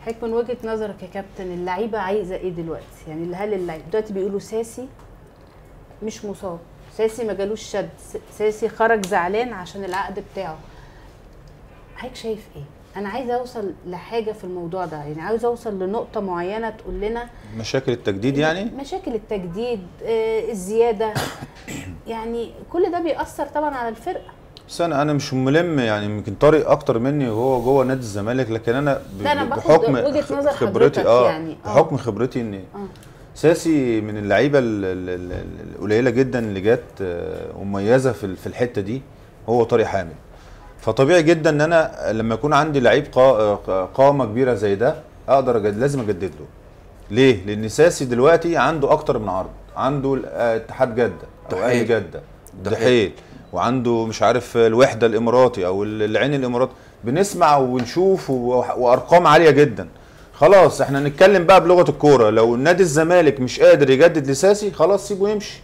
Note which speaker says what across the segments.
Speaker 1: حضرتك من وجهه نظرك يا كابتن اللعيبه عايزه ايه دلوقتي يعني هل اللعيب دلوقتي بيقولوا ساسي مش مصاب ساسي ما جالوش شد س- ساسي خرج زعلان عشان العقد بتاعه حضرتك شايف ايه انا عايزه اوصل لحاجه في الموضوع ده يعني عايزه اوصل لنقطه معينه تقول لنا
Speaker 2: مشاكل التجديد يعني
Speaker 1: مشاكل التجديد آه، الزياده يعني كل ده بيأثر طبعا على الفرقه
Speaker 2: بس انا انا مش ملم يعني يمكن طارق اكتر مني وهو جوه نادي الزمالك لكن انا ب-
Speaker 1: لا، أنا باخد
Speaker 2: بحكم
Speaker 1: وجهة نظر
Speaker 2: خبرتي
Speaker 1: حضرتك
Speaker 2: اه
Speaker 1: يعني، آه.
Speaker 2: بحكم خبرتي ان
Speaker 1: اه
Speaker 2: ساسي من اللعيبه ال- ال- ال- القليله جدا اللي جت آه، ومميزه في ال- في الحته دي هو طارق حامد فطبيعي جدا ان انا لما يكون عندي لعيب قا- آه، قامه كبيره زي ده اقدر أجد لازم اجدد له ليه لان ساسي دلوقتي عنده اكتر من عرض عنده آه، اتحاد جده او اهلي
Speaker 3: دحيل.
Speaker 2: جده
Speaker 3: دحيل.
Speaker 2: دحيل وعنده مش عارف الوحده الاماراتي او العين الاماراتي بنسمع ونشوف و- وارقام عاليه جدا خلاص احنا نتكلم بقى بلغه الكوره لو نادي الزمالك مش قادر يجدد لساسي خلاص سيبه يمشي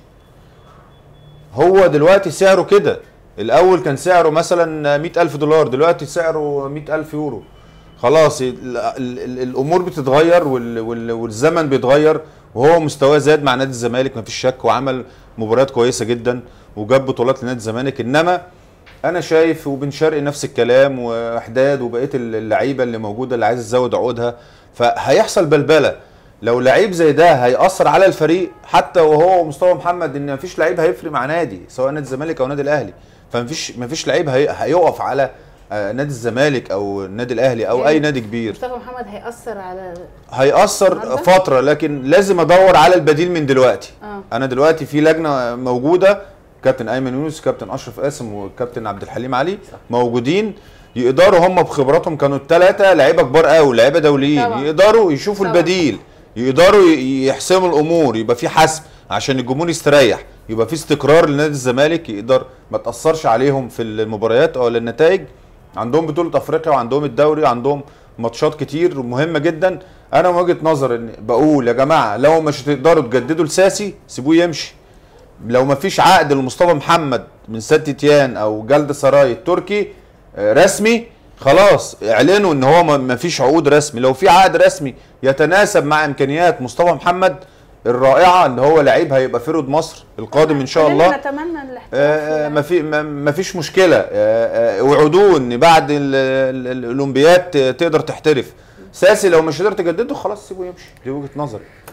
Speaker 2: هو دلوقتي سعره كده الاول كان سعره مثلا مئة ألف دولار دلوقتي سعره مئة ألف يورو خلاص ال ال ال الامور بتتغير وال وال والزمن بيتغير وهو مستواه زاد مع نادي الزمالك مفيش شك وعمل مباريات كويسه جدا وجاب بطولات لنادي الزمالك انما انا شايف وبن شرقي نفس الكلام واحداد وبقيه اللعيبه اللي موجوده اللي عايز تزود عقودها فهيحصل بلبله لو لعيب زي ده هيأثر على الفريق حتى وهو مصطفى محمد ان مفيش لعيب هيفرق مع نادي سواء نادي الزمالك او نادي الاهلي فمفيش مفيش لعيب هي... هيقف على آه، نادي الزمالك او النادي الاهلي او
Speaker 1: يعني
Speaker 2: اي نادي كبير
Speaker 1: مصطفى محمد هيأثر على
Speaker 2: هيأثر
Speaker 1: النهاردة؟
Speaker 2: فترة لكن لازم ادور على البديل من دلوقتي
Speaker 1: اه
Speaker 2: انا دلوقتي في لجنة موجودة كابتن ايمن يونس كابتن اشرف قاسم والكابتن عبد الحليم علي موجودين يقدروا هم بخبراتهم كانوا الثلاثة لعيبة كبار قوي لعيبة دوليين
Speaker 1: طبعا.
Speaker 2: يقدروا يشوفوا
Speaker 1: طبعا.
Speaker 2: البديل يقدروا ي- يحسموا الامور يبقى في حسم عشان الجمهور يستريح يبقى في استقرار لنادي الزمالك يقدر ما تاثرش عليهم في المباريات او النتائج عندهم بطوله افريقيا وعندهم الدوري عندهم ماتشات كتير مهمه جدا انا من وجهه نظر ان بقول يا جماعه لو مش هتقدروا تجددوا لساسي سيبوه يمشي لو ما فيش عقد لمصطفى محمد من سانت تيان او جلد سراي التركي آه، رسمي خلاص اعلنوا ان هو ما- ما فيش عقود رسمي لو في عقد رسمي يتناسب مع امكانيات مصطفى محمد الرائعه ان هو لعيب هيبقى فرود مصر القادم ان شاء
Speaker 1: كلنا
Speaker 2: الله
Speaker 1: نتمنى الاحتراف
Speaker 2: آه،
Speaker 1: في
Speaker 2: ما في ما- ما فيش مشكله آه، آه، وعدوه ان بعد ال- ال- ال- الاولمبياد ت- تقدر تحترف ساسي لو مش قدرت تجدده خلاص سيبه يمشي دي وجهه نظري